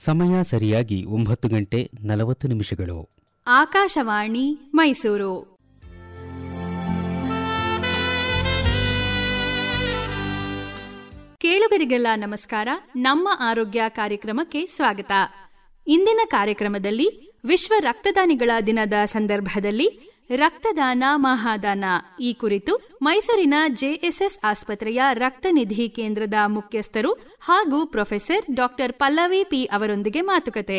ಸಮಯ ಸರಿಯಾಗಿ ಒಂಬತ್ತು ಗಂಟೆ ನಲವತ್ತು ನಿಮಿಷಗಳು ಆಕಾಶವಾಣಿ ಮೈಸೂರು ಕೇಳುಗರಿಗೆಲ್ಲ ನಮಸ್ಕಾರ ನಮ್ಮ ಆರೋಗ್ಯ ಕಾರ್ಯಕ್ರಮಕ್ಕೆ ಸ್ವಾಗತ ಇಂದಿನ ಕಾರ್ಯಕ್ರಮದಲ್ಲಿ ವಿಶ್ವ ರಕ್ತದಾನಿಗಳ ದಿನದ ಸಂದರ್ಭದಲ್ಲಿ ರಕ್ತದಾನ ಮಹಾದಾನ ಈ ಕುರಿತು ಮೈಸೂರಿನ ಜೆಎಸ್ಎಸ್ ಆಸ್ಪತ್ರೆಯ ರಕ್ತನಿಧಿ ಕೇಂದ್ರದ ಮುಖ್ಯಸ್ಥರು ಹಾಗೂ ಪ್ರೊಫೆಸರ್ ಡಾಕ್ಟರ್ ಪಲ್ಲವಿ ಪಿ ಅವರೊಂದಿಗೆ ಮಾತುಕತೆ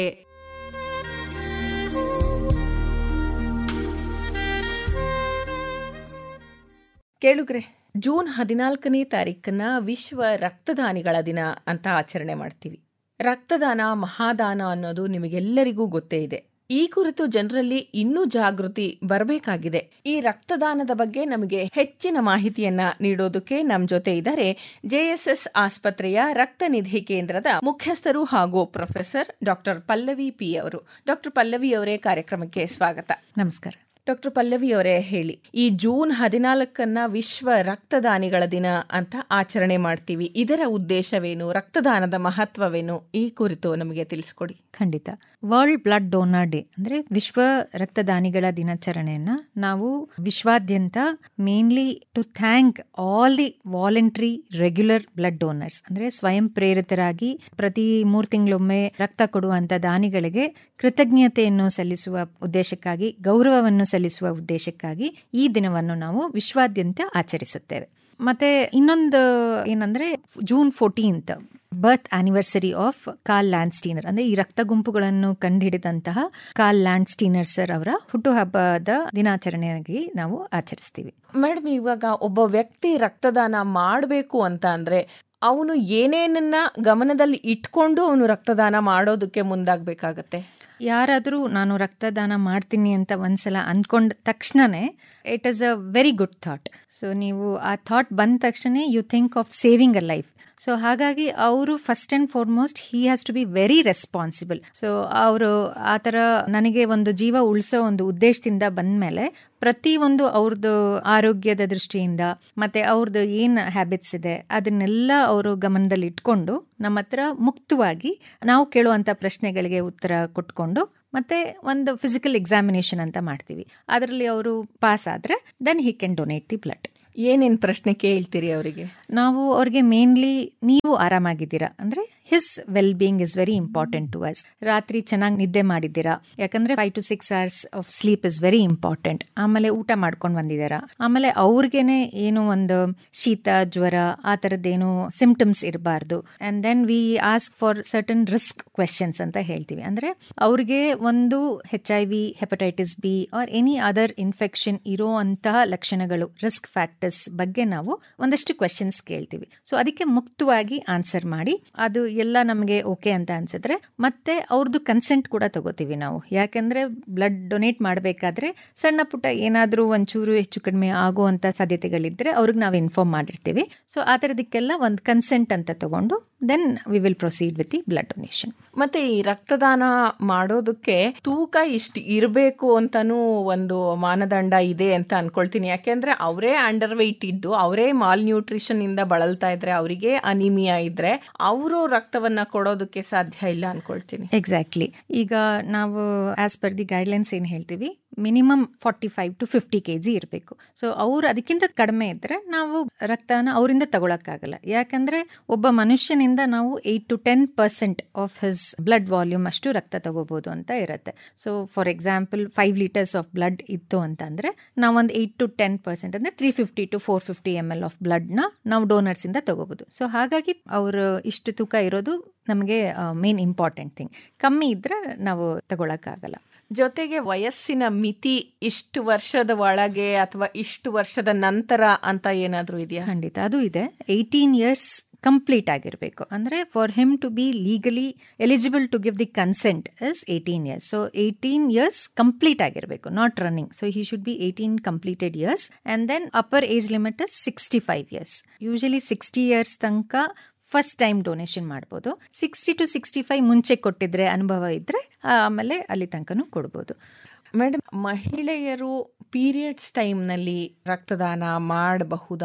ಕೇಳುಗ್ರೆ ಜೂನ್ ಹದಿನಾಲ್ಕನೇ ತಾರೀಕನ್ನ ವಿಶ್ವ ರಕ್ತದಾನಿಗಳ ದಿನ ಅಂತ ಆಚರಣೆ ಮಾಡ್ತೀವಿ ರಕ್ತದಾನ ಮಹಾದಾನ ಅನ್ನೋದು ನಿಮಗೆಲ್ಲರಿಗೂ ಗೊತ್ತೇ ಇದೆ ಈ ಕುರಿತು ಜನರಲ್ಲಿ ಇನ್ನೂ ಜಾಗೃತಿ ಬರಬೇಕಾಗಿದೆ ಈ ರಕ್ತದಾನದ ಬಗ್ಗೆ ನಮಗೆ ಹೆಚ್ಚಿನ ಮಾಹಿತಿಯನ್ನ ನೀಡೋದಕ್ಕೆ ನಮ್ಮ ಜೊತೆ ಇದ್ದಾರೆ ಜೆಎಸ್ಎಸ್ ಆಸ್ಪತ್ರೆಯ ರಕ್ತನಿಧಿ ಕೇಂದ್ರದ ಮುಖ್ಯಸ್ಥರು ಹಾಗೂ ಪ್ರೊಫೆಸರ್ ಡಾಕ್ಟರ್ ಪಲ್ಲವಿ ಪಿ ಅವರು ಡಾಕ್ಟರ್ ಪಲ್ಲವಿ ಅವರೇ ಕಾರ್ಯಕ್ರಮಕ್ಕೆ ಸ್ವಾಗತ ನಮಸ್ಕಾರ ಡಾಕ್ಟರ್ ಪಲ್ಲವಿ ಅವರೇ ಹೇಳಿ ಈ ಜೂನ್ ಹದಿನಾಲ್ಕನ್ನ ವಿಶ್ವ ರಕ್ತದಾನಿಗಳ ದಿನ ಅಂತ ಆಚರಣೆ ಮಾಡ್ತೀವಿ ಇದರ ಉದ್ದೇಶವೇನು ರಕ್ತದಾನದ ಮಹತ್ವವೇನು ಈ ಕುರಿತು ನಮಗೆ ತಿಳಿಸ್ಕೊಡಿ ಖಂಡಿತ ವರ್ಲ್ಡ್ ಬ್ಲಡ್ ಡೋನರ್ ಡೇ ಅಂದ್ರೆ ವಿಶ್ವ ರಕ್ತದಾನಿಗಳ ದಿನಾಚರಣೆಯನ್ನ ನಾವು ವಿಶ್ವಾದ್ಯಂತ mainly to thank all the voluntary regular blood donors ಅಂದ್ರೆ ಸ್ವಯಂ ಪ್ರೇರಿತರಾಗಿ ಪ್ರತಿ ಮೂರು ತಿಂಗಳೊಮ್ಮೆ ರಕ್ತ ಕೊಡುವಂತ ದಾನಿಗಳಿಗೆ ಕೃತಜ್ಞತೆಯನ್ನು ಸಲ್ಲಿಸುವ ಉದ್ದೇಶಕ್ಕಾಗಿ ಗೌರವವನ್ನು ಸಲ್ಲಿಸುವ ಉದ್ದೇಶಕ್ಕಾಗಿ ಈ ದಿನವನ್ನು ನಾವು ವಿಶ್ವಾದ್ಯಂತ ಆಚರಿಸುತ್ತೇವೆ ಮತ್ತೆ ಇನ್ನೊಂದು ಏನಂದ್ರೆ June fourteenth birth anniversary of Karl Landsteiner ಅಂದ್ರೆ ಈ ರಕ್ತ ಗುಂಪುಗಳನ್ನು ಕಂಡುಹಿಡಿದಂತಹ ಕಾಲ್ ಲ್ಯಾಂಡ್ ಸ್ಟೀನರ್ ಸರ್ ಅವರ ಹುಟ್ಟುಹಬ್ಬದ ದಿನಾಚರಣೆಯಾಗಿ ನಾವು ಆಚರಿಸ್ತೀವಿ ಮೇಡಮ್ ಇವಾಗ ಒಬ್ಬ ವ್ಯಕ್ತಿ ರಕ್ತದಾನ ಮಾಡಬೇಕು ಅಂತ ಅಂದ್ರೆ ಅವನು ಏನೇನನ್ನ ಗಮನದಲ್ಲಿ ಇಟ್ಕೊಂಡು ಅವನು ರಕ್ತದಾನ ಮಾಡೋದಕ್ಕೆ ಮುಂದಾಗಬೇಕಾಗತ್ತೆ ಯಾರಾದರೂ ನಾನು ರಕ್ತದಾನ ಮಾಡ್ತೀನಿ ಅಂತ ಒಂದ್ಸಲ ಅನ್ಕೊಂಡ ತಕ್ಷಣನೇ it is a very good thought so ನೀವು ಆ ಥಾಟ್ ಬಂದ ತಕ್ಷಣ you think of saving a life so ಹಾಗಾಗಿ ಅವರು first and foremost he has to be very responsible so ಅವರು ಆ ಥರ ನನಗೆ ಒಂದು ಜೀವ ಉಳಿಸೋ ಒಂದು ಉದ್ದೇಶದಿಂದ ಬಂದಮೇಲೆ ಪ್ರತಿ ಒಂದು ಅವ್ರದ್ದು ಆರೋಗ್ಯದ ದೃಷ್ಟಿಯಿಂದ ಮತ್ತೆ ಅವ್ರದ್ದು ಏನು ಹ್ಯಾಬಿಟ್ಸ್ ಇದೆ ಅದನ್ನೆಲ್ಲ ಅವರು ಗಮನದಲ್ಲಿ ಇಟ್ಕೊಂಡು ನಮ್ಮ ಹತ್ರ ಮುಕ್ತವಾಗಿ ನಾವು ಕೇಳುವಂಥ ಪ್ರಶ್ನೆಗಳಿಗೆ ಉತ್ತರ ಕೊಟ್ಕೊಂಡು ಮತ್ತೆ ಒಂದು ಫಿಸಿಕಲ್ ಎಕ್ಸಾಮಿನೇಷನ್ ಅಂತ ಮಾಡ್ತೀವಿ ಅದರಲ್ಲಿ ಅವರು ಪಾಸ್ ಆದರೆ then he can donate the blood ಏನೇನ್ ಪ್ರಶ್ನೆ ಕೇಳ್ತೀರಿ ಅವರಿಗೆ ನಾವು ಅವ್ರಿಗೆ ಮೇನ್ಲಿ ನೀವು ಆರಾಮಾಗಿದ್ದೀರಾ ಅಂದ್ರೆ his well being is very important to us ರಾತ್ರಿ ಚೆನ್ನಾಗಿ ನಿದ್ದೆ ಮಾಡಿದ್ದೀರಾ ಯಾಕಂದ್ರೆ five to six hours of sleep is very important ಆಮೇಲೆ ಊಟ ಮಾಡ್ಕೊಂಡು ಬಂದಿದ್ದಾರಾ ಆಮೇಲೆ ಅವ್ರಿಗೇನೆ ಏನು ಒಂದು ಶೀತ ಜ್ವರ ಆ ಥರದ್ದೇನು ಸಿಂಪ್ಟಮ್ಸ್ ಇರಬಾರ್ದು and then we ask for certain risk questions ಅಂತ ಹೇಳ್ತೀವಿ ಅಂದ್ರೆ ಅವ್ರಿಗೆ ಒಂದು H I V hepatitis B or any other infection ಇರೋ ಅಂತಹ ಲಕ್ಷಣಗಳು ರಿಸ್ಕ್ ಫ್ಯಾಕ್ಟರ್ಸ್ ಬಗ್ಗೆ ನಾವು ಒಂದಷ್ಟು ಕ್ವೆಶನ್ಸ್ ಕೇಳ್ತೀವಿ ಸೊ ಅದಕ್ಕೆ ಮುಕ್ತವಾಗಿ ಆನ್ಸರ್ ಮಾಡಿ ಅದು ಎಲ್ಲ ನಮಗೆ ಓಕೆ ಅಂತ ಅನ್ಸಿದ್ರೆ ಮತ್ತೆ ಅವ್ರದ್ದು ಕನ್ಸೆಂಟ್ ಕೂಡ ತಗೋತೀವಿ ನಾವು ಯಾಕೆಂದ್ರೆ ಬ್ಲಡ್ ಡೊನೇಟ್ ಮಾಡಬೇಕಾದ್ರೆ ಸಣ್ಣ ಪುಟ್ಟ ಏನಾದರೂ ಒಂಚೂರು ಹೆಚ್ಚು ಕಡಿಮೆ ಆಗುವಂತ ಸಾಧ್ಯತೆಗಳಿದ್ರೆ ಅವ್ರಿಗೆ ನಾವು ಇನ್ಫಾರ್ಮ್ ಮಾಡಿರ್ತೀವಿ ಸೊ ಆ ಥರದಕ್ಕೆಲ್ಲ ಒಂದು ಕನ್ಸೆಂಟ್ ಅಂತ ತಗೊಂಡು then we will proceed with the blood donation ಮತ್ತೆ ಈ ರಕ್ತದಾನ ಮಾಡೋದಕ್ಕೆ ತೂಕ ಇಷ್ಟು ಇರಬೇಕು ಅಂತಾನೂ ಒಂದು ಮಾನದಂಡ ಇದೆ ಅಂತ ಅನ್ಕೊಳ್ತೀನಿ ಯಾಕೆಂದ್ರೆ ಅವರೇ ಅಂಡರ್ ವೆಯ್ಟ್ ಇದ್ದು ಅವರೇ ಮಾಲ್ ನ್ಯೂಟ್ರಿಷನ್ ಇಂದ ಬಳಲ್ತಾ ಇದ್ರೆ ಅವರಿಗೆ ಅನಿಮಿಯಾ ಇದ್ರೆ ಅವರು ರಕ್ತವನ್ನ ಕೊಡೋದಕ್ಕೆ ಸಾಧ್ಯ ಇಲ್ಲ ಅನ್ಕೊಳ್ತೀನಿ ಎಕ್ಸಾಕ್ಟ್ಲಿ ಈಗ ನಾವು ಆಸ್ ಪರ್ ದಿ ಗೈಡ್ಲೈನ್ಸ್ ಏನು ಹೇಳ್ತೀವಿ minimum forty five to fifty K G ಇರಬೇಕು ಸೊ ಅವ್ರು ಅದಕ್ಕಿಂತ ಕಡಿಮೆ ಇದ್ರೆ ನಾವು ರಕ್ತನ ಅವರಿಂದ ತಗೊಳಕ್ಕಾಗಲ್ಲ ಯಾಕಂದ್ರೆ ಒಬ್ಬ ಮನುಷ್ಯನಿಂದ ನಾವು eight to ten percent of his blood volume ಅಷ್ಟು ರಕ್ತ ತಗೋಬಹುದು ಅಂತ ಇರುತ್ತೆ so for example five litres of blood ಇತ್ತು ಅಂತಂದ್ರೆ ನಾವೊಂದು ಏಯ್ಟ್ ಟು ಟೆನ್ ಪರ್ಸೆಂಟ್ ಅಂದ್ರೆ three fifty to four fifty M L of ಬ್ಲಡ್ನ ನಾವು ಡೋನರ್ಸ್ ಇಂದ ತಗೋಬಹುದು ಸೊ ಹಾಗಾಗಿ ಅವರು ಇಷ್ಟು ತೂಕ ಇರೋದು ನಮಗೆ ಮೇನ್ ಇಂಪಾರ್ಟೆಂಟ್ ಥಿಂಗ್ ಕಮ್ಮಿ ಇದ್ರೆ ನಾವು ತಗೊಳಕ್ಕಾಗಲ್ಲ ಜೊತೆಗೆ ವಯಸ್ಸಿನ ಮಿತಿ ಇಷ್ಟು ವರ್ಷದ ಒಳಗೆ ಅಥವಾ ಇಷ್ಟು ವರ್ಷದ ನಂತರ ಅಂತ ಏನಾದ್ರೂ ಇದೆಯಾ ಖಂಡಿತ ಅದು ಇದೆ ಏಯ್ಟೀನ್ ಇಯರ್ಸ್ ಕಂಪ್ಲೀಟ್ ಆಗಿರಬೇಕು ಅಂದರೆ for him to be legally eligible to give the consent is eighteen years so eighteen years complete ಆಗಿರಬೇಕು not running so he should be eighteen completed years and then upper age limit is sixty five years usually sixty years ತನಕ first time donation ಮಾಡ್ಬೋದು sixty to sixty five ಮುಂಚೆ ಕೊಟ್ಟಿದ್ರೆ ಅನುಭವ ಇದ್ರೆ ಆಮೇಲೆ ಅಲ್ಲಿ ತನಕನೂ ಕೊಡ್ಬೋದು ಮೇಡಮ್ ಮಹಿಳೆಯರು ಪೀರಿಯಡ್ಸ್ ಟೈಮ್ನಲ್ಲಿ ರಕ್ತದಾನ ಮಾಡಬಹುದಾ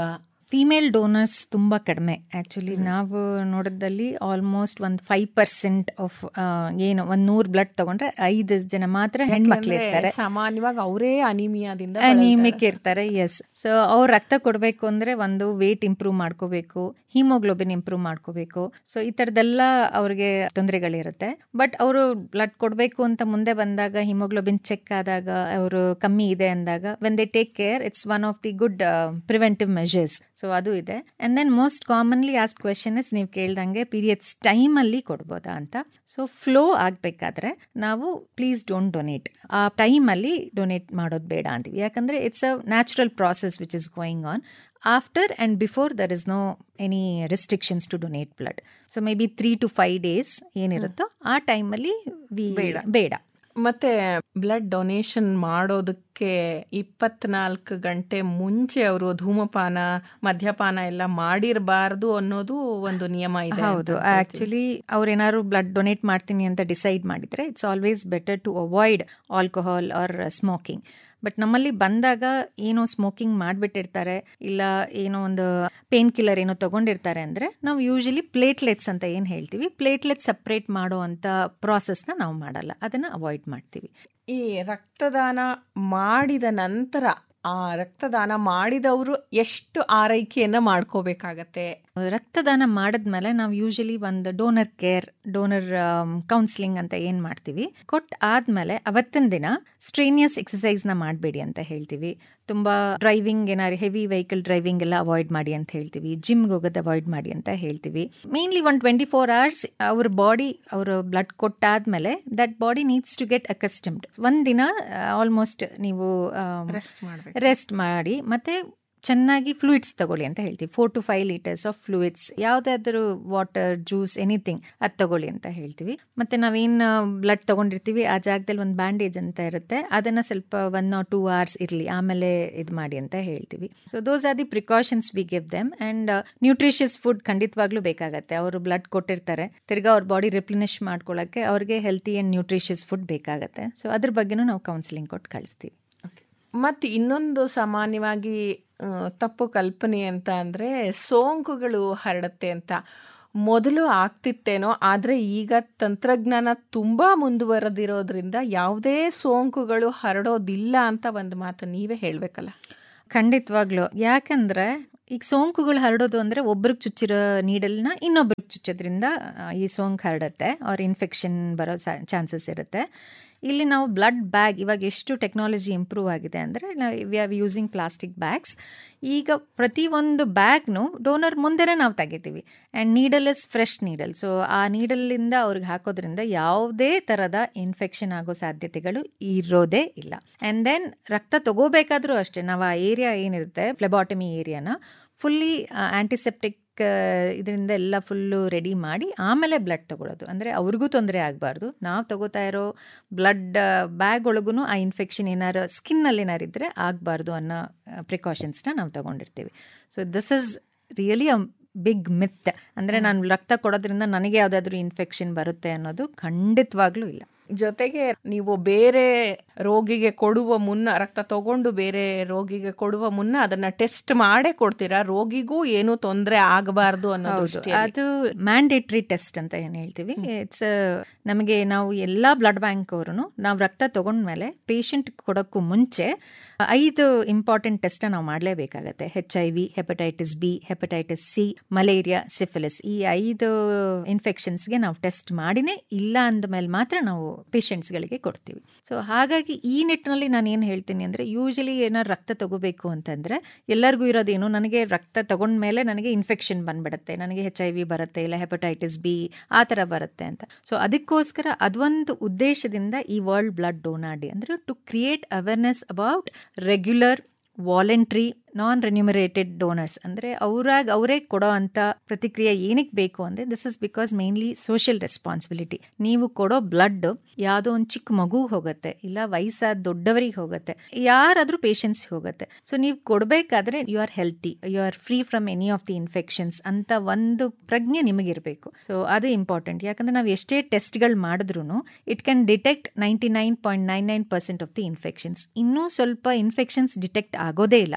ಫಿಮೇಲ್ ಡೋನರ್ಸ್ ತುಂಬ ಕಡಿಮೆ ಆ್ಯಕ್ಚುಲಿ ನಾವು ನೋಡಿದಲ್ಲಿ ಆಲ್ಮೋಸ್ಟ್ ಒಂದು ಫೈವ್ ಪರ್ಸೆಂಟ್ ಆಫ್ ಏನು ಒಂದು ನೂರು ಬ್ಲಡ್ ತಗೊಂಡ್ರೆ ಐದು ಜನ ಮಾತ್ರ ಹೆಣ್ಮಕ್ಳು ಇರ್ತಾರೆ ಸಾಮಾನ್ಯವಾಗಿ ಅವರೇ ಅನಿಮಿಯಾದಿಂದ ಅನಿಮಿಕ್ ಇರ್ತಾರೆ ಎಸ್ ಸೊ ಅವ್ರು ರಕ್ತ ಕೊಡಬೇಕು ಅಂದ್ರೆ ಒಂದು ವೇಟ್ ಇಂಪ್ರೂವ್ ಮಾಡ್ಕೋಬೇಕು ಹಿಮೋಗ್ಲೋಬಿನ್ ಇಂಪ್ರೂವ್ ಮಾಡ್ಕೋಬೇಕು ಸೊ ಈ ಥರದ್ದೆಲ್ಲ ಅವ್ರಿಗೆ ತೊಂದರೆಗಳಿರುತ್ತೆ ಬಟ್ ಅವರು ಬ್ಲಡ್ ಕೊಡಬೇಕು ಅಂತ ಮುಂದೆ ಬಂದಾಗ ಹಿಮೋಗ್ಲೋಬಿನ್ ಚೆಕ್ ಆದಾಗ ಅವರು ಕಮ್ಮಿ ಇದೆ ಅಂದಾಗ when they take care it's one of the good preventive measures so ಅದು ಇದೆ and then most commonly as question is ನೀವು ಕೇಳ್ದಂಗೆ ಪೀರಿಯಡ್ಸ್ ಟೈಮಲ್ಲಿ ಕೊಡ್ಬೋದಾ ಅಂತ ಸೊ ಫ್ಲೋ ಆಗಬೇಕಾದ್ರೆ ನಾವು ಪ್ಲೀಸ್ ಡೋಂಟ್ ಡೊನೇಟ್ ಆ ಟೈಮಲ್ಲಿ ಡೊನೇಟ್ ಮಾಡೋದು ಬೇಡ ಅಂತೀವಿ ಯಾಕಂದರೆ it's a natural process which is going on after and before there is no any restrictions to donate blood so may be three to five days ಏನಿರುತ್ತೋ ಆ ಟೈಮಲ್ಲಿ ವಿ ಬೇಡ ಮತ್ತೆ ಬ್ಲಡ್ ಡೊನೇಷನ್ ಮಾಡೋದಕ್ಕೆ ಇಪ್ಪತ್ನಾಲ್ಕು ಗಂಟೆ ಮುಂಚೆ ಅವರು ಧೂಮಪಾನ ಮದ್ಯಪಾನ ಎಲ್ಲ ಮಾಡಿರಬಾರ್ದು ಅನ್ನೋದು ಒಂದು ನಿಯಮ ಇದೆ ಹೌದು ಆಕ್ಚುಲಿ ಅವ್ರೇನಾದ್ರು ಬ್ಲಡ್ ಡೊನೇಟ್ ಮಾಡ್ತೀನಿ ಅಂತ ಡಿಸೈಡ್ ಮಾಡಿದ್ರೆ it's always better to avoid alcohol or smoking but ನಮ್ಮಲ್ಲಿ ಬಂದಾಗ ಏನೋ ಸ್ಮೋಕಿಂಗ್ ಮಾಡಿಬಿಟ್ಟಿರ್ತಾರೆ ಇಲ್ಲ ಏನೋ ಒಂದು ಪೇನ್ ಕಿಲ್ಲರ್ ಏನೋ ತಗೊಂಡಿರ್ತಾರೆ ಅಂದರೆ ನಾವು ಯೂಶಲಿ ಪ್ಲೇಟ್ಲೆಟ್ಸ್ ಅಂತ ಏನು ಹೇಳ್ತೀವಿ ಪ್ಲೇಟ್ಲೆಟ್ ಸಪ್ರೇಟ್ ಮಾಡೋ ಅಂಥ ಪ್ರಾಸೆಸ್ನ ನಾವು ಮಾಡಲ್ಲ ಅದನ್ನು ಅವಾಯ್ಡ್ ಮಾಡ್ತೀವಿ ಈ ರಕ್ತದಾನ ಮಾಡಿದ ನಂತರ ಆ ರಕ್ತದಾನ ಮಾಡಿದವರು ಎಷ್ಟು ಆರೈಕೆಯನ್ನ ಮಾಡ್ಕೋಬೇಕಾಗತ್ತೆ ರಕ್ತದಾನ ಮಾಡಿದ್ಮೇಲೆ ನಾವು ಯೂಶಲಿ ಒಂದು ಡೋನರ್ ಕೇರ್ ಡೋನರ್ ಕೌನ್ಸಿಲಿಂಗ್ ಅಂತ ಏನು ಮಾಡ್ತೀವಿ ಕೊಟ್ಟು ಆದಮೇಲೆ ಅವತ್ತಿನ ದಿನ ಸ್ಟ್ರೇನಿಯಸ್ ಎಕ್ಸಸೈಸ್ನ ಮಾಡಬೇಡಿ ಅಂತ ಹೇಳ್ತೀವಿ ತುಂಬ ಡ್ರೈವಿಂಗ್ ಏನಾದ್ರು ಹೆವಿ ವೆಹಿಕಲ್ ಡ್ರೈವಿಂಗ್ ಎಲ್ಲ ಅವಾಯ್ಡ್ ಮಾಡಿ ಅಂತ ಹೇಳ್ತೀವಿ ಜಿಮ್ಗೆ ಹೋಗೋದು ಅವಾಯ್ಡ್ ಮಾಡಿ ಅಂತ ಹೇಳ್ತೀವಿ mainly one twenty four hours ಅವ್ರ ಬಾಡಿ ಅವರು ಬ್ಲಡ್ ಕೊಟ್ಟಾದ್ಮೇಲೆ that body needs to get accustomed ಒಂದಿನ ಆಲ್ಮೋಸ್ಟ್ ನೀವು ರೆಸ್ಟ್ ಮಾಡ್ಬೇಕು ರೆಸ್ಟ್ ಮಾಡಿ ಮತ್ತೆ ಚೆನ್ನಾಗಿ ಫ್ಲೂಯಿಡ್ಸ್ ತಗೊಳ್ಳಿ ಅಂತ ಹೇಳ್ತೀವಿ four to five litres of fluids ಯಾವುದಾದ್ರೂ ವಾಟರ್ ಜ್ಯೂಸ್ ಎನಿಥಿಂಗ್ ಅದು ತಗೊಳ್ಳಿ ಅಂತ ಹೇಳ್ತೀವಿ ಮತ್ತೆ ನಾವೇನು ಬ್ಲಡ್ ತಗೊಂಡಿರ್ತೀವಿ ಆ ಜಾಗದಲ್ಲಿ ಒಂದು ಬ್ಯಾಂಡೇಜ್ ಅಂತ ಇರುತ್ತೆ ಅದನ್ನು ಸ್ವಲ್ಪ ಒನ್ ಆರ್ ಟೂ ಅವರ್ಸ್ ಇರಲಿ ಆಮೇಲೆ ಇದು ಮಾಡಿ ಅಂತ ಹೇಳ್ತೀವಿ so those are the precautions we give them and nutritious food ಖಂಡಿತವಾಗ್ಲೂ ಬೇಕಾಗತ್ತೆ ಅವರು ಬ್ಲಡ್ ಕೊಟ್ಟಿರ್ತಾರೆ ತಿರ್ಗಾ ಅವ್ರ ಬಾಡಿ ರಿಪ್ಲಿನಿಶ್ ಮಾಡ್ಕೊಳ್ಳೋಕ್ಕೆ ಅವ್ರಿಗೆ ಹೆಲ್ತಿ ಆ್ಯಂಡ್ ನ್ಯೂಟ್ರಿಷಿಯಸ್ ಫುಡ್ ಬೇಕಾಗತ್ತೆ ಸೊ ಅದ್ರ ಬಗ್ಗೆನೂ ನಾವು ಕೌನ್ಸಿಲಿಂಗ್ ಕೊಟ್ಟು ಕಳಿಸ್ತೀವಿ ಮತ್ತು ಇನ್ನೊಂದು ಸಾಮಾನ್ಯವಾಗಿ ತಪ್ಪು ಕಲ್ಪನೆ ಅಂತ ಅಂದರೆ ಸೋಂಕುಗಳು ಹರಡುತ್ತೆ ಅಂತ ಮೊದಲು ಆಗ್ತಿತ್ತೇನೋ ಆದರೆ ಈಗ ತಂತ್ರಜ್ಞಾನ ತುಂಬ ಮುಂದುವರೆದಿರೋದ್ರಿಂದ ಯಾವುದೇ ಸೋಂಕುಗಳು ಹರಡೋದಿಲ್ಲ ಅಂತ ಒಂದು ಮಾತು ನೀವೇ ಹೇಳಬೇಕಲ್ಲ ಖಂಡಿತವಾಗ್ಲು ಯಾಕಂದ್ರೆ ಈಗ ಸೋಂಕುಗಳು ಹರಡೋದು ಅಂದರೆ ಒಬ್ರಿಗೆ ಚುಚ್ಚಿರೋ ನೀಡಲ್ನ ಇನ್ನೊಬ್ರಿಗೆ ಚುಚ್ಚೋದ್ರಿಂದ ಈ ಸೋಂಕು ಹರಡುತ್ತೆ ಅವ್ರ ಇನ್ಫೆಕ್ಷನ್ ಬರೋ ಚಾನ್ಸಸ್ ಇರುತ್ತೆ ಇಲ್ಲಿ ನಾವು ಬ್ಲಡ್ ಬ್ಯಾಗ್ ಇವಾಗ ಎಷ್ಟು ಟೆಕ್ನಾಲಜಿ ಇಂಪ್ರೂವ್ ಆಗಿದೆ ಅಂದರೆ we are using plastic bags ಈಗ ಪ್ರತಿಯೊಂದು ಬ್ಯಾಗ್ನು ಡೋನರ್ ಮುಂದೆನೇ ನಾವು ತೆಗಿತೀವಿ and needle is fresh needle so ಆ ನೀಡಲಿಂದ ಅವ್ರಿಗೆ ಹಾಕೋದ್ರಿಂದ ಯಾವುದೇ ಥರದ ಇನ್ಫೆಕ್ಷನ್ ಆಗೋ ಸಾಧ್ಯತೆಗಳು ಇರೋದೇ ಇಲ್ಲ ಆ್ಯಂಡ್ ದೆನ್ ರಕ್ತ ತಗೋಬೇಕಾದ್ರೂ ಅಷ್ಟೇ ನಾವು ಆ ಏರಿಯಾ ಏನಿರುತ್ತೆ ಫ್ಲೆಬಾಟಮಿ ಏರಿಯಾನ ಫುಲ್ಲಿ ಆ್ಯಂಟಿಸೆಪ್ಟಿಕ್ ಇದರಿಂದ ಎಲ್ಲ ಫುಲ್ಲು ರೆಡಿ ಮಾಡಿ ಆಮೇಲೆ ಬ್ಲಡ್ ತಗೊಳ್ಳೋದು ಅಂದರೆ ಅವ್ರಿಗೂ ತೊಂದರೆ ಆಗಬಾರ್ದು ನಾವು ತಗೋತಾ ಇರೋ ಬ್ಲಡ್ ಬ್ಯಾಗ್ ಒಳಗೂ ಆ ಇನ್ಫೆಕ್ಷನ್ ಏನಾರು ಸ್ಕಿನ್ನಲ್ಲಿ ಏನಾರು ಇದ್ದರೆ ಆಗಬಾರ್ದು ಅನ್ನೋ ಪ್ರಿಕಾಷನ್ಸ್ನ ನಾವು ತಗೊಂಡಿರ್ತೀವಿ so this is really a big myth ಅಂದರೆ ನಾನು ರಕ್ತ ಕೊಡೋದ್ರಿಂದ ನನಗೆ ಯಾವುದಾದ್ರೂ ಇನ್ಫೆಕ್ಷನ್ ಬರುತ್ತೆ ಅನ್ನೋದು ಖಂಡಿತವಾಗ್ಲೂ ಇಲ್ಲ ಜೊತೆಗೆ ನೀವು ಬೇರೆ ರೋಗಿಗೆ ಕೊಡುವ ಮುನ್ನ ರಕ್ತ ತಗೊಂಡು ಬೇರೆ ರೋಗಿಗೆ ಕೊಡುವ ಮುನ್ನ ಅದನ್ನ ಟೆಸ್ಟ್ ಮಾಡೇ ಕೊಡ್ತೀರಾ ರೋಗಿಗೂ ಏನು ತೊಂದರೆ ಆಗಬಾರ್ದು ಅನ್ನೋದು ಅದು ಮ್ಯಾಂಡೇಟ್ರಿ ಟೆಸ್ಟ್ ಅಂತ ಏನು ಹೇಳ್ತೀವಿ ಇಟ್ಸ್ ನಮಗೆ ನಾವು ಎಲ್ಲ ಬ್ಲಡ್ ಬ್ಯಾಂಕ್ ಅವರು ನಾವು ರಕ್ತ ತಗೊಂಡ್ಮೇಲೆ ಪೇಷಂಟ್ ಕೊಡೋಕ್ಕೂ ಮುಂಚೆ ಐದು ಇಂಪಾರ್ಟೆಂಟ್ ಟೆಸ್ಟ್ ನಾವು ಮಾಡಲೇಬೇಕಾಗತ್ತೆ H I V hepatitis B hepatitis C malaria syphilis ಈ ಐದು ಇನ್ಫೆಕ್ಷನ್ಸ್ಗೆ ನಾವು ಟೆಸ್ಟ್ ಮಾಡಿನೇ ಇಲ್ಲ ಅಂದಮೇಲೆ ಮಾತ್ರ ನಾವು ಪೇಷಂಟ್ಸ್ಗಳಿಗೆ ಕೊಡ್ತೀವಿ ಸೊ ಹಾಗಾಗಿ ಈ ನಿಟ್ಟಿನಲ್ಲಿ ನಾನು ಏನು ಹೇಳ್ತೀನಿ ಅಂದರೆ ಯೂಶಲಿ ಏನಾದ್ರು ರಕ್ತ ತಗೋಬೇಕು ಅಂತಂದರೆ ಎಲ್ಲರಿಗೂ ಇರೋದೇನು ನನಗೆ ರಕ್ತ ತಗೊಂಡ್ಮೇಲೆ ನನಗೆ ಇನ್ಫೆಕ್ಷನ್ ಬಂದ್ಬಿಡುತ್ತೆ ನನಗೆ ಹೆಚ್ ಐ ವಿ ಬರುತ್ತೆ ಇಲ್ಲ ಹೆಪಟೈಟಿಸ್ ಬಿ ಆ ಥರ ಬರುತ್ತೆ ಅಂತ ಸೊ ಅದಕ್ಕೋಸ್ಕರ ಅದೊಂದು ಉದ್ದೇಶದಿಂದ ಈ ವರ್ಲ್ಡ್ ಬ್ಲಡ್ ಡೋನಾರ್ ಡೇ ಅಂದರೆ to create awareness about regular voluntary non remunerated donors ಅಂದರೆ ಅವರಾಗ ಅವರೇ ಕೊಡೋ ಅಂಥ ಪ್ರತಿಕ್ರಿಯೆ ಏನಕ್ಕೆ ಬೇಕು ಅಂದರೆ this is because mainly social responsibility ನೀವು ಕೊಡೋ ಬ್ಲಡ್ ಯಾವುದೋ ಒಂದು ಚಿಕ್ಕ ಮಗು ಹೋಗುತ್ತೆ ಇಲ್ಲ ವಯಸ್ಸಾದ ದೊಡ್ಡವರಿಗೆ ಹೋಗುತ್ತೆ ಯಾರಾದರೂ ಪೇಷಂಟ್ಸ್ಗೆ ಹೋಗುತ್ತೆ ಸೊ ನೀವು ಕೊಡಬೇಕಾದ್ರೆ you are healthy you are free from any of the infections ಅಂತ ಒಂದು ಪ್ರಜ್ಞೆ ನಿಮಗಿರಬೇಕು ಸೊ ಅದು ಇಂಪಾರ್ಟೆಂಟ್ ಯಾಕಂದರೆ ನಾವು ಎಷ್ಟೇ ಟೆಸ್ಟ್ಗಳು ಮಾಡಿದ್ರೂ it can detect ninety nine point nine nine percent of the infections ಇನ್ನೂ ಸ್ವಲ್ಪ ಇನ್ಫೆಕ್ಷನ್ಸ್ ಡಿಟೆಕ್ಟ್ ಆಗೋದೇ ಇಲ್ಲ ಅಂದರೆ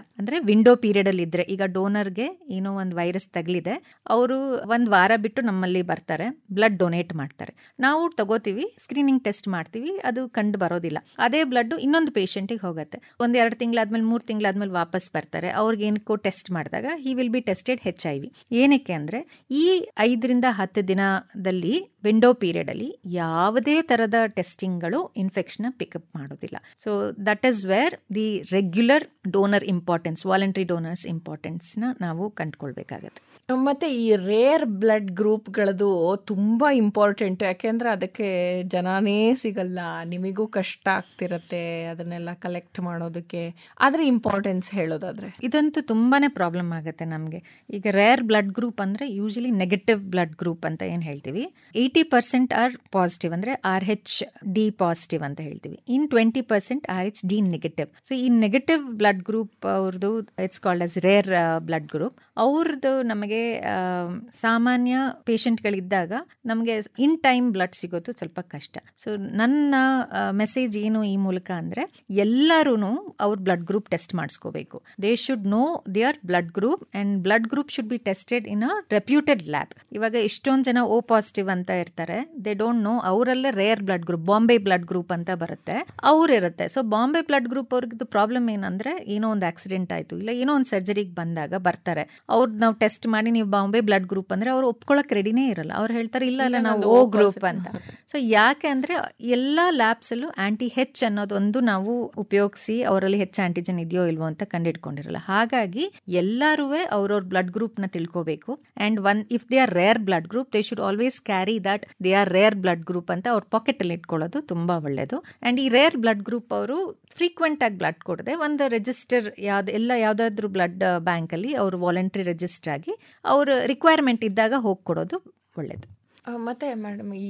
ವಿಂಡೋ ಪೀರಿಯಡ್ ಅಲ್ಲಿ ಇದ್ರೆ ಈಗ ಡೋನರ್ಗೆ ಏನೋ ಒಂದು ವೈರಸ್ ತಗಲಿದೆ ಅವರು ಒಂದು ವಾರ ಬಿಟ್ಟು ನಮ್ಮಲ್ಲಿ ಬರ್ತಾರೆ ಬ್ಲಡ್ ಡೊನೇಟ್ ಮಾಡ್ತಾರೆ ನಾವು ತಗೋತೀವಿ ಸ್ಕ್ರೀನಿಂಗ್ ಟೆಸ್ಟ್ ಮಾಡ್ತೀವಿ ಅದು ಕಂಡು ಬರೋದಿಲ್ಲ ಅದೇ ಬ್ಲಡ್ ಇನ್ನೊಂದು ಪೇಷಂಟಿಗೆ ಹೋಗುತ್ತೆ ಒಂದು ಎರಡು ತಿಂಗಳಾದ್ಮೇಲೆ ಮೂರು ತಿಂಗಳಾದ್ಮೇಲೆ ವಾಪಸ್ ಬರ್ತಾರೆ ಅವ್ರಿಗೆ ಏನಕ್ಕೋ ಟೆಸ್ಟ್ ಮಾಡಿದಾಗ he will be tested H I V ಏನಕ್ಕೆ ಅಂದರೆ ಈ ಐದರಿಂದ ಹತ್ತು ದಿನದಲ್ಲಿ ವಿಂಡೋ ಪೀರಿಯಡ್ ಅಲ್ಲಿ ಯಾವುದೇ ತರದ ಟೆಸ್ಟಿಂಗ್ಗಳು ಇನ್ಫೆಕ್ಷನ್ ಪಿಕಪ್ ಮಾಡೋದಿಲ್ಲ so that is where the regular donor importance voluntary donors ಇಂಪಾರ್ಟೆನ್ಸ್ನ ನಾವು ಕಂಡುಕೊಳ್ಬೇಕಾಗತ್ತೆ ಮತ್ತೆ ಈ ರೇರ್ ಬ್ಲಡ್ ಗ್ರೂಪ್ಗಳದು ತುಂಬಾ ಇಂಪಾರ್ಟೆಂಟ್ ಯಾಕೆಂದ್ರೆ ಅದಕ್ಕೆ ಜನನೇ ಸಿಗಲ್ಲ ನಿಮಗೂ ಕಷ್ಟ ಆಗ್ತಿರತ್ತೆ ಅದನ್ನೆಲ್ಲ ಕಲೆಕ್ಟ್ ಮಾಡೋದಕ್ಕೆ ಅದ್ರ ಇಂಪಾರ್ಟೆನ್ಸ್ ಹೇಳೋದಾದ್ರೆ ಇದಂತೂ ತುಂಬಾನೇ ಪ್ರಾಬ್ಲಮ್ ಆಗುತ್ತೆ ನಮಗೆ ಈಗ ರೇರ್ ಬ್ಲಡ್ ಗ್ರೂಪ್ ಅಂದರೆ ಯೂಶಲಿ ನೆಗೆಟಿವ್ ಬ್ಲಡ್ ಗ್ರೂಪ್ ಅಂತ ಏನು ಹೇಳ್ತೀವಿ ಏಯ್ಟಿ ಪರ್ಸೆಂಟ್ ಆರ್ ಪಾಸಿಟಿವ್ ಅಂದರೆ ಆರ್ ಹೆಚ್ ಡಿ ಪಾಸಿಟಿವ್ ಅಂತ ಹೇಳ್ತೀವಿ in twenty percent R H D negative so ಈ ನೆಗೆಟಿವ್ ಬ್ಲಡ್ ಗ್ರೂಪ್ ಅವ್ರದ್ದು it's called as rare blood group ಅವ್ರದ್ದು ನಮಗೆ ಆ, ಸಾಮಾನ್ಯ ಪೇಷಂಟ್ಗಳಿದ್ದಾಗ ನಮಗೆ ಇನ್ ಟೈಮ್ ಬ್ಲಡ್ ಸಿಗೋದು ಸ್ವಲ್ಪ ಕಷ್ಟ ಸೊ ನನ್ನ ಮೆಸೇಜ್ ಏನು ಈ ಮೂಲಕ ಅಂದರೆ ಎಲ್ಲರೂ ಅವ್ರ ಬ್ಲಡ್ ಗ್ರೂಪ್ ಟೆಸ್ಟ್ ಮಾಡಿಸ್ಕೋಬೇಕು they should know their blood group and blood group should be tested in a reputed lab ಇವಾಗ ಎಷ್ಟೊಂದು ಜನ ಓ ಪಾಸಿಟಿವ್ ಅಂತ ಇರ್ತಾರೆ ದೇ ಡೋಂಟ್ ನೋ ಅವರಲ್ಲೇ rare blood group Bombay blood group ಅಂತ ಬರುತ್ತೆ ಅವ್ರು ಇರುತ್ತೆ ಸೊ ಬಾಂಬೆ ಬ್ಲಡ್ ಗ್ರೂಪ್ ಅವ್ರದ್ದು ಪ್ರಾಬ್ಲಮ್ ಏನಂದ್ರೆ ಏನೋ ಒಂದು ಆಕ್ಸಿಡೆಂಟ್ ಆಯಿತು ಇಲ್ಲ ಏನೋ ಒಂದು ಸರ್ಜರಿಗೆ ಬಂದಾಗ ಬರ್ತಾರೆ ಅವ್ರದ್ದು ನಾವು ಟೆಸ್ಟ್ ಮಾಡಿ ನೀವು ಬಾಂಬೆ ಬ್ಲಡ್ ಗ್ರೂಪ್ ಅಂದ್ರೆ ಅವ್ರು ಒಪ್ಕೊಳಕ್ ರೆಡಿನೇ ಇರಲ್ಲ ಅವ್ರು ಹೇಳ್ತಾರೆ ಇಲ್ಲ ಇಲ್ಲ ನಾವು ಓ ಗ್ರೂಪ್ ಅಂತ ಸೊ ಯಾಕೆ ಅಂದ್ರೆ ಎಲ್ಲ ಲ್ಯಾಬ್ಸ್ ಅಲ್ಲೂ ಆಂಟಿ ಹೆಚ್ ಅನ್ನೋದೊಂದು ನಾವು ಉಪಯೋಗಿಸಿ ಅವರಲ್ಲಿ ಹೆಚ್ಚು ಆಂಟಿಜನ್ ಇದೆಯೋ ಇಲ್ವೋ ಅಂತ ಕಂಡಿಡ್ಕೊಂಡಿರಲ್ಲ ಹಾಗಾಗಿ ಎಲ್ಲರೂ ಅವ್ರವ್ರ ಬ್ಲಡ್ ಗ್ರೂಪ್ ನ ತಿಳ್ಕೋಬೇಕು and one if they are rare blood group they should always carry that they are rare blood group ಅಂತ ಅವ್ರ ಪಾಕೆಟ್ ಅಲ್ಲಿ ಇಟ್ಕೊಳ್ಳೋದು ತುಂಬಾ ಒಳ್ಳೇದು ಅಂಡ್ ಈ ರೇರ್ ಬ್ಲಡ್ ಗ್ರೂಪ್ ಅವರು ಫ್ರೀಕ್ವೆಂಟ್ ಆಗಿ ಬ್ಲಡ್ ಕೊಡದೆ ಒಂದು ರಿಜಿಸ್ಟರ್ ಯಾವ್ದು ಎಲ್ಲ ಯಾವ್ದಾದ್ರು ಬ್ಲಡ್ ಬ್ಯಾಂಕ್ ಅಲ್ಲಿ ಅವರು ವಾಲಂಟ್ರಿ ರಿಜಿಸ್ಟರ್ ಆಗಿ ಅವ್ರ ರಿಕ್ವೈರ್ಮೆಂಟ್ ಇದ್ದಾಗ ಹೋಗಿ ಕೊಡೋದು ಒಳ್ಳೇದು ಆ, ಮತ್ತೆ ಮೇಡಮ್ ಈ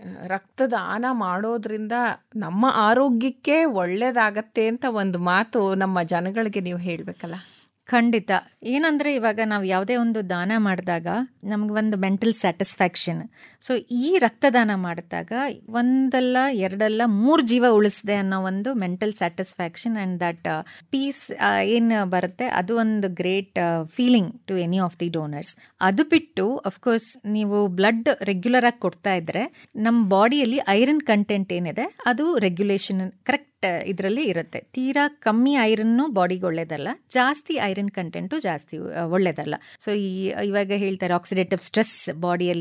ರಕ್ತದಾನ ಮಾಡೋದ್ರಿಂದ ನಮ್ಮ ಆರೋಗ್ಯಕ್ಕೆ ಒಳ್ಳೇದಾಗತ್ತೆ ಅಂತ ಒಂದು ಮಾತು ನಮ್ಮ ಜನಗಳಿಗೆ ನೀವು ಹೇಳಬೇಕಲ್ಲ ಖಂಡಿತ ಏನಂದ್ರೆ ಇವಾಗ ನಾವು ಯಾವುದೇ ಒಂದು ದಾನ ಮಾಡಿದಾಗ ನಮ್ಗೆ ಒಂದು ಮೆಂಟಲ್ ಸ್ಯಾಟಿಸ್ಫ್ಯಾಕ್ಷನ್ ಸೊ ಈ ರಕ್ತದಾನ ಮಾಡಿದಾಗ ಒಂದಲ್ಲ ಎರಡಲ್ಲ ಮೂರು ಜೀವ ಉಳಿಸಿದೆ ಅನ್ನೋ ಒಂದು mental satisfaction and that peace ಏನು ಬರುತ್ತೆ ಅದು ಒಂದು great feeling to any of the donors ಅದು ಬಿಟ್ಟು ಅಫ್ಕೋರ್ಸ್ ನೀವು ಬ್ಲಡ್ ರೆಗ್ಯುಲರ್ ಆಗಿ ಕೊಡ್ತಾ ಇದ್ರೆ ನಮ್ಮ ಬಾಡಿಯಲ್ಲಿ ಐರನ್ ಕಂಟೆಂಟ್ ಏನಿದೆ ಅದು ರೆಗ್ಯುಲೇಷನ್ ಕರೆಕ್ಟ್ ಇದರಲ್ಲಿ ಇರುತ್ತೆ ತೀರಾ ಕಮ್ಮಿ ಐರನ್ನು ಬಾಡಿಗೆ ಒಳ್ಳೇದಲ್ಲ ಜಾಸ್ತಿ ಐರನ್ ಕಂಟೆಂಟು ಜಾಸ್ತಿ ಆ, ಒಳ್ಳೇದಲ್ಲ ಸೊ ಈ ಇವಾಗ ಹೇಳ್ತಾರೆ ಆಕ್ಸಿಡೇಟಿವ್ ಸ್ಟ್ರೆಸ್ ಬಾಡಿಯಲ್ಲಿ